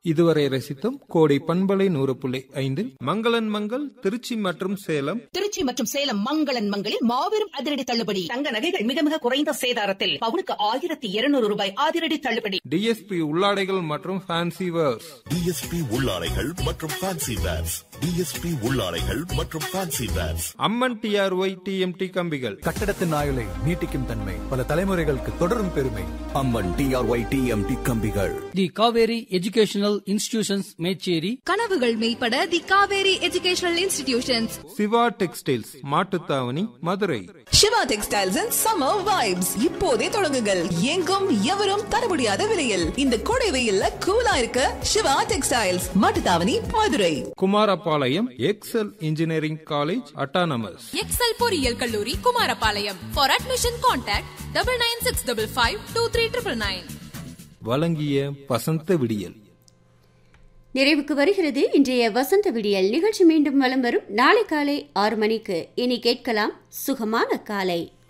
இதுவரை ரசித்தோம் கோடை பண்பலை நூறு புள்ளி ஐந்தில் மங்களன் மங்கள் திருச்சி மற்றும் சேலம் திருச்சி மற்றும் சேலம் மங்களன் மங்களில் மாபெரும் அதிரடி தள்ளுபடி தங்க நகைகள் மிக மிக குறைந்த சேதாரத்தில் பவுனுக்கு ஆயிரத்தி இருநூறு ரூபாய் அதிரடி தள்ளுபடி டிஎஸ்பி உள்ளாடைகள் மற்றும் ஃபேன்சி வேர்ஸ் டிஎஸ்பி உள்ளாடைகள் மற்றும் ஃபேன்சி வேர்ஸ் டிஎஸ்பி உள்ளாடைகள் மற்றும் fancy wears Amman TRY TMT கம்பிகள் கட்டடத்தின் ஆயுளை நீட்டிக்கும் தன்மை பல தலைமுறைகளுக்கு தொடரும் பெருமை அம்மன் டிஆர்ஒய் டிஎம்டி கம்பிகள் the Kaveri educational institutions Mecheri கனவுகள் மெய்ப்பட the Kaveri educational institutions Siva textiles Mattuthavani Madurai Siva textiles and summer vibes இப்போதே தொடங்குங்கள் எங்கும் எவரும் தர முடியாத விலையில் இந்த கோடை வெயில்ல கூலா இருக்க Siva textiles Mattuthavani Madurai Kumarapalayam Excel engineering college autonomous Excel பொறியியல் கல்லூரி Kumarapalayam for admission contact double nine six double five two three triple nine வழங்கிய வசந்த விடியல் நிறைவுக்கு வருகிறது இன்றைய வசந்த விடியல் நிகழ்ச்சி மீண்டும் வலம் வரும் நாளை காலை ஆறு மணிக்கு இனி கேட்கலாம் சுகமான காலை